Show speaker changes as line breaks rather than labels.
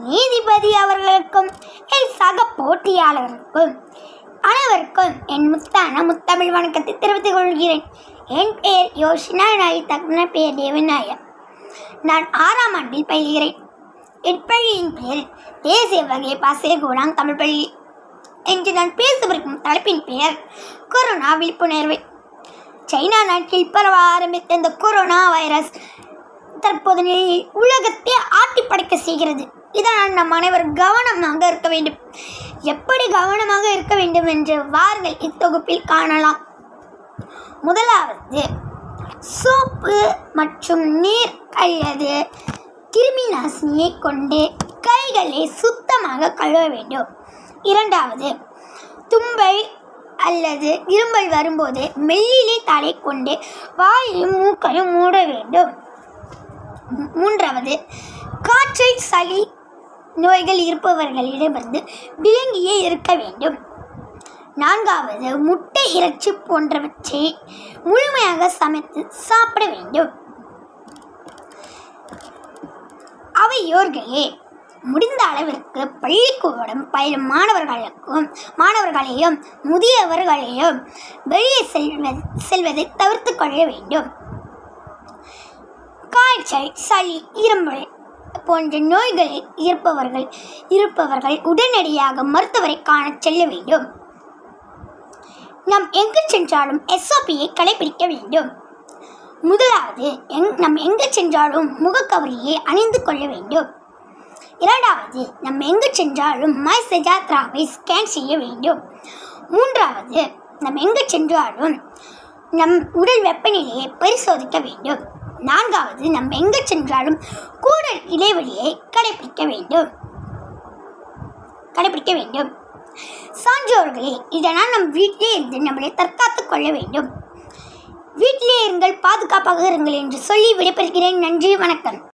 நீதிபதி அவர்களுக்கும் என் சக போட்டியாளர்களுக்கும் அனைவருக்கும் என் முத்தான முத்தமிழ் வணக்கத்தை தெரிவித்துக் கொள்கிறேன் என் பெயர் யோஷினா நாய் தகுன பெயர் தேவநாயர் நான் ஆறாம் ஆண்டில் பயில்கிறேன் என் பள்ளியின் பெயர் தேசிய வகை பாசேகோடாங் தமிழ் பள்ளி என்று நான் பேசவிருக்கும் தலைப்பின் பெயர் கொரோனா விழிப்புணர்வு சைனா நாட்டில் பரவ ஆரம்பித்த இந்த கொரோனா வைரஸ் தற்போது நிலையில் உலகத்தை ஆட்டி படைக்க செய்கிறது இதனால் நம் அனைவரும் கவனமாக இருக்க வேண்டும் எப்படி கவனமாக இருக்க வேண்டும் என்று வாருங்கள் இத்தொகுப்பில் காணலாம் முதலாவது சோப்பு மற்றும் நீர் அல்லது கிருமி நாசினியை கொண்டு கைகளை சுத்தமாக கழுவ வேண்டும் இரண்டாவது தும்பல் அல்லது இருமல் வரும்போது மெல்லிலே தலை கொண்டு வாயையும் மூக்கையும் மூட வேண்டும் மூ- மூன்றாவது காய்ச்சல் சளி நோய்கள் இருப்பவர்களிடமிருந்து விலங்கியே இருக்க வேண்டும் நான்காவது முட்டை இறைச்சி போன்றவற்றை முழுமையாக சமைத்து சாப்பிட வேண்டும் அவையோர்களே முடிந்த அளவிற்கு பள்ளிக்கூடம் பயிலும் மாணவர்களுக்கும் மாணவர்களையும் முதியவர்களையும் வெளியே செல்வது செல்வதை தவிர்த்து கொள்ள வேண்டும் காய்ச்சல் சளி இருமல் போன்ற நோய்கள் இருப்பவர்கள் இருப்பவர்கள் உடனடியாக மருத்துவரை காணச் செல்ல வேண்டும் நாம் எங்கு சென்றாலும் எஸ்ஓபியை கடைபிடிக்க வேண்டும் முதலாவது எங் நாம் எங்கு சென்றாலும் முகக்கவரியை அணிந்து கொள்ள வேண்டும் இரண்டாவது நாம் எங்கு சென்றாலும் மை செஜாத்ராவை ஸ்கேன் செய்ய வேண்டும் மூன்றாவது நாம் எங்கு சென்றாலும் நம் உடல் வெப்பநிலையை பரிசோதிக்க வேண்டும் நான்காவது நாம் எங்கு சென்றாலும் கூடல் இடைவெளியை கடைபிடிக்க வேண்டும் கடைபிடிக்க வேண்டும் சான்றோர்களே இதனால் நம் வீட்டிலே இருந்து நம்மளை தற்காத்துக் கொள்ள வேண்டும் வீட்டிலே இருங்கள் பாதுகாப்பாக இருங்கள் என்று சொல்லி விடைபெறுகிறேன் நன்றி வணக்கம்